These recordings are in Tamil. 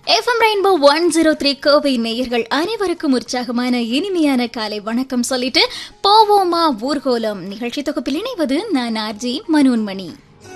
FM rainbow one zero three Kovai நேயர்கள் அனைவருக்கும் உற்சாகமான இனிமையான காலை வணக்கம் சொல்லிட்டு போவோமா ஊர்கோலம் நிகழ்ச்சி தொகுப்பில் இணைவது நான் ஆர்ஜி மனோன்மணி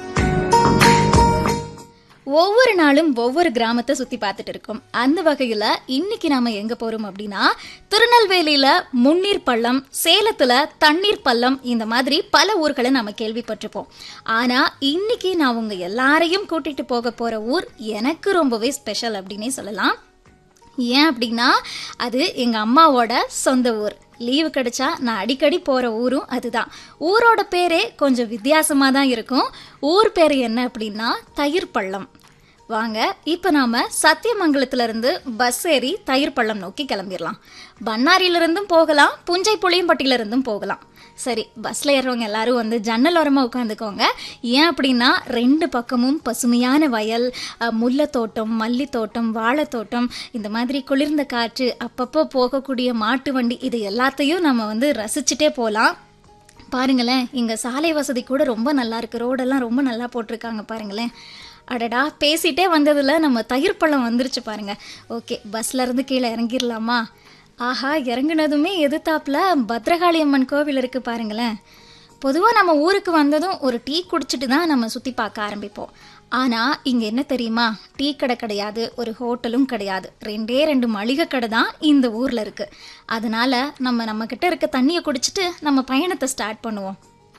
ஒவ்வொரு நாளும் ஒவ்வொரு கிராமத்தை சுத்தி பார்த்துட்டு இருக்கோம் அந்த வகையில இன்னைக்கு நாம எங்க போறோம் அப்படின்னா திருநெல்வேலியில முன்னீர் பள்ளம் சேலத்துல தண்ணீர் பள்ளம் இந்த மாதிரி பல ஊர்களை நாம கேள்விப்பட்டிருப்போம் ஆனா இன்னைக்கு நான் உங்க எல்லாரையும் கூட்டிட்டு போக போற ஊர் எனக்கு ரொம்பவே ஸ்பெஷல் அப்படின்னே சொல்லலாம் ஏன் அப்படின்னா அது எங்க அம்மாவோட சொந்த ஊர் லீவு கிடைச்சா நான் அடிக்கடி போற ஊரும் அதுதான் ஊரோட பேரே கொஞ்சம் வித்தியாசமா தான் இருக்கும் ஊர் பேர் என்ன அப்படின்னா தயிர் பள்ளம் வாங்க இப்போ நாம சத்தியமங்கலத்துல இருந்து பஸ் ஏறி தயிர் பள்ளம் நோக்கி கிளம்பிடலாம் பண்ணாரியில இருந்தும் போகலாம் புஞ்சை புளியம்பட்டியில இருந்தும் போகலாம் சரி பஸ்ல ஏறுறவங்க எல்லாரும் வந்து ஜன்னல் ஓரமா உட்காந்துக்கோங்க ஏன் அப்படின்னா ரெண்டு பக்கமும் பசுமையான வயல் அஹ், முல்லைத்தோட்டம் மல்லித்தோட்டம் வாழைத்தோட்டம் இந்த மாதிரி குளிர்ந்த காற்று அப்பப்போ போகக்கூடிய மாட்டு வண்டி இது எல்லாத்தையும் நம்ம வந்து ரசிச்சுட்டே போகலாம் பாருங்களேன் இங்க சாலை வசதி கூட ரொம்ப நல்லா இருக்கு ரோடெல்லாம் ரொம்ப நல்லா போட்டிருக்காங்க பாருங்களேன் அடடா பேசிட்டே வந்ததுல நம்ம தயிர் பழம் வந்துருச்சு பாருங்க ஓகே பஸ்ல இருந்து கீழே இறங்கிடலாமா ஆஹா இறங்குனதுமே எதிர்த்தாப்புல பத்ரகாளி அம்மன் கோவில் இருக்கு பாருங்களேன் பொதுவாக நம்ம ஊருக்கு வந்ததும் ஒரு டீ குடிச்சிட்டு தான் நம்ம சுற்றி பார்க்க ஆரம்பிப்போம் ஆனால் இங்கே என்ன தெரியுமா டீ கடை கிடையாது ஒரு ஹோட்டலும் கிடையாது ரெண்டே ரெண்டு மளிகை கடை தான் இந்த ஊரில் இருக்குது அதனால நம்ம நம்மக்கிட்ட இருக்க தண்ணியை குடிச்சிட்டு நம்ம பயணத்தை ஸ்டார்ட் பண்ணுவோம்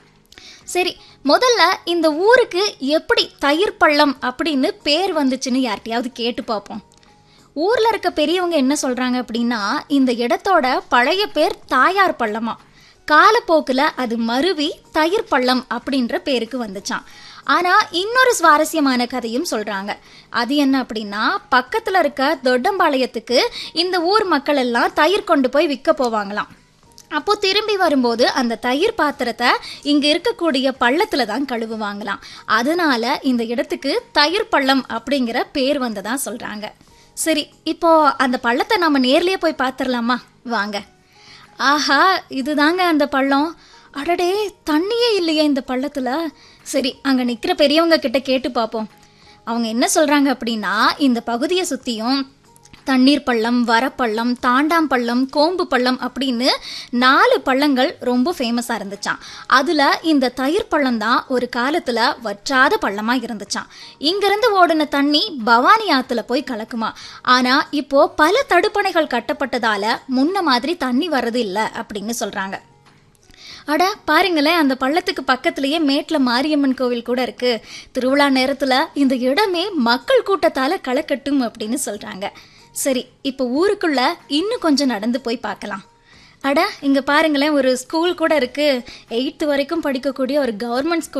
சரி முதல்ல இந்த ஊருக்கு எப்படி தயிர் பள்ளம் அப்படின்னு பேர் வந்துச்சுன்னு யார்கிட்டயாவது கேட்டு பார்ப்போம் ஊர்ல இருக்க பெரியவங்க என்ன சொல்றாங்க அப்படின்னா இந்த இடத்தோட பழைய பேர் தாயார் பள்ளமா காலப்போக்குல அது மருவி தயிர் பள்ளம் அப்படின்ற பேருக்கு வந்துச்சான் ஆனா இன்னொரு சுவாரஸ்யமான கதையும் சொல்றாங்க அது என்ன அப்படின்னா பக்கத்துல இருக்க தொட்டம்பாளையத்துக்கு இந்த ஊர் மக்கள் எல்லாம் தயிர் கொண்டு போய் விற்க போவாங்களாம் அப்போ திரும்பி வரும்போது அந்த தயிர் பாத்திரத்தை இங்க இருக்கக்கூடிய பள்ளத்துல தான் கழுவுவாங்களாம் அதனால இந்த இடத்துக்கு தயிர் பள்ளம் அப்படிங்கிற பேர் வந்ததா சொல்றாங்க சரி இப்போ அந்த பள்ளத்தை நாம நேர்லயே போய் பார்த்துடலாமா வாங்க ஆஹா இதுதாங்க அந்த பள்ளம் அடடே தண்ணியே இல்லையே இந்த பள்ளத்துல சரி அங்க நிக்கிற பெரியவங்க கிட்ட கேட்டு பார்ப்போம் அவங்க என்ன சொல்றாங்க அப்படின்னா இந்த பகுதியை சுத்தியும் தண்ணீர் பள்ளம் வரப்பள்ளம் தாண்டாம் பள்ளம் கோம்பு பள்ளம் அப்படின்னு நாலு பள்ளங்கள் ரொம்ப ஃபேமஸாக இருந்துச்சாம் அதில் இந்த தயிர் பள்ளம் தான் ஒரு காலத்தில் வற்றாத பள்ளமாக இருந்துச்சாம் இங்கிருந்து ஓடின தண்ணி பவானி ஆற்றுல போய் கலக்குமா ஆனால் இப்போ பல தடுப்பணைகள் கட்டப்பட்டதால முன்ன மாதிரி தண்ணி வர்றது இல்லை அப்படின்னு சொல்கிறாங்க அட பாருங்களேன் அந்த பள்ளத்துக்கு பக்கத்துலயே மேட்ல மாரியம்மன் கோவில் கூட இருக்கு திருவிழா நேரத்துல இந்த இடமே மக்கள் கூட்டத்தால களக்கட்டும் அப்படின்னு சொல்றாங்க சரி இப்போ ஊருக்குள்ள இன்னும் கொஞ்சம் நடந்து போய் பார்க்கலாம் அட இங்க பாருங்களேன் ஒரு ஸ்கூல் கூட இருக்கு எயித்து வரைக்கும் படிக்கக்கூடிய ஒரு கவர்மெண்ட் ஸ்கூல்